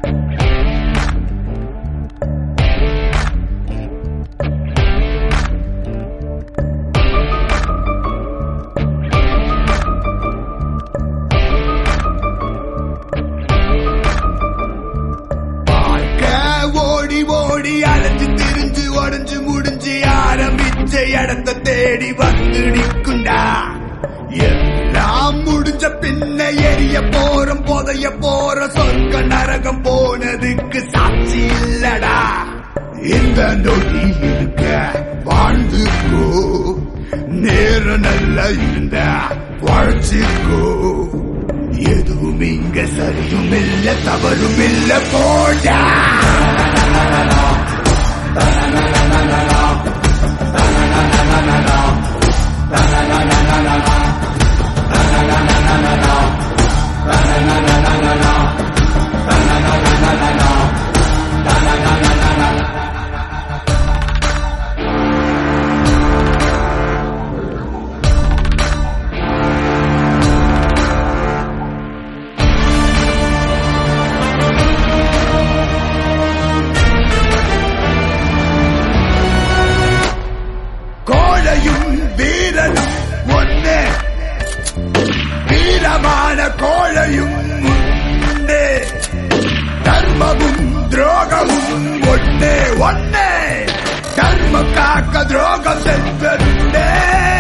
வாழ்க்கை ஓடி ஓடி அலைஞ்சு திரிஞ்சு உடஞ்சு முடிஞ்சு ஆரம்பிச்ச இடத்த தேடி வந்து நிக்குண்டா எல்லாம் முடிஞ்ச பின்ன எரிய போறோம் புதைய போற சொர்க்க நரகம் போனதுக்கு சாட்சி இல்லடா இந்த நொடி இருக்க வாழ்ந்துக்கோ நேரம் நல்ல இந்த வாழ்ச்சிக்கோ எதுவும் இங்க சரியும் இல்ல தவறும் இல்ல போடா கோழையும் வீரனும் ஒன்னே வீரமான கோழையும் உண்டு தர்மமும் துரோகமும் ஒன்னே ஒன்னே தர்மம் காக்க துரோகம் செல்வருண்டே